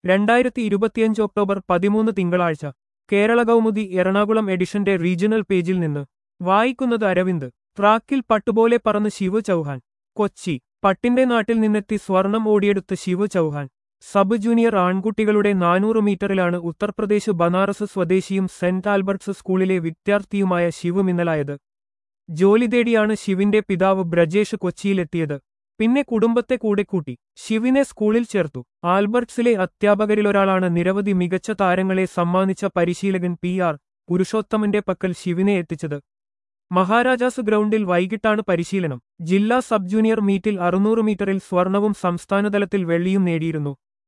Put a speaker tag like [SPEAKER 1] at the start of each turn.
[SPEAKER 1] രണ്ടായിരത്തി ഇരുപത്തിയഞ്ച് ഒക്ടോബർ പതിമൂന്ന് തിങ്കളാഴ്ച കേരള കൗമുദി എറണാകുളം എഡിഷന്റെ റീജിയണൽ പേജിൽ നിന്ന് വായിക്കുന്നത് അരവിന്ദ് ട്രാക്കിൽ പട്ടുപോലെ പറന്ന് ശിവ് ചൗഹാൻ കൊച്ചി പട്ടിന്റെ നാട്ടിൽ നിന്നെത്തി സ്വർണം ഓടിയെടുത്ത് ശിവ് ചൗഹാൻ സബ് ജൂനിയർ ആൺകുട്ടികളുടെ നാനൂറ് മീറ്ററിലാണ് ഉത്തർപ്രദേശ് ബനാറസ് സ്വദേശിയും സെന്റ് ആൽബർട്ട്സ് സ്കൂളിലെ വിദ്യാർത്ഥിയുമായ ശിവ് മിന്നലായത് ജോലി തേടിയാണ് ശിവിന്റെ പിതാവ് ബ്രജേഷ് കൊച്ചിയിലെത്തിയത് പിന്നെ കുടുംബത്തെ കൂടെ കൂട്ടി ശിവിനെ സ്കൂളിൽ ചേർത്തു ആൽബർട്ട്സിലെ അധ്യാപകരിലൊരാളാണ് നിരവധി മികച്ച താരങ്ങളെ സമ്മാനിച്ച പരിശീലകൻ പി ആർ പുരുഷോത്തമന്റെ പക്കൽ ശിവിനെ എത്തിച്ചത് മഹാരാജാസ് ഗ്രൗണ്ടിൽ വൈകിട്ടാണ് പരിശീലനം ജില്ലാ സബ് ജൂനിയർ മീറ്റിൽ അറുന്നൂറ് മീറ്ററിൽ സ്വർണവും സംസ്ഥാനതലത്തിൽ വെള്ളിയും നേടിയിരുന്നു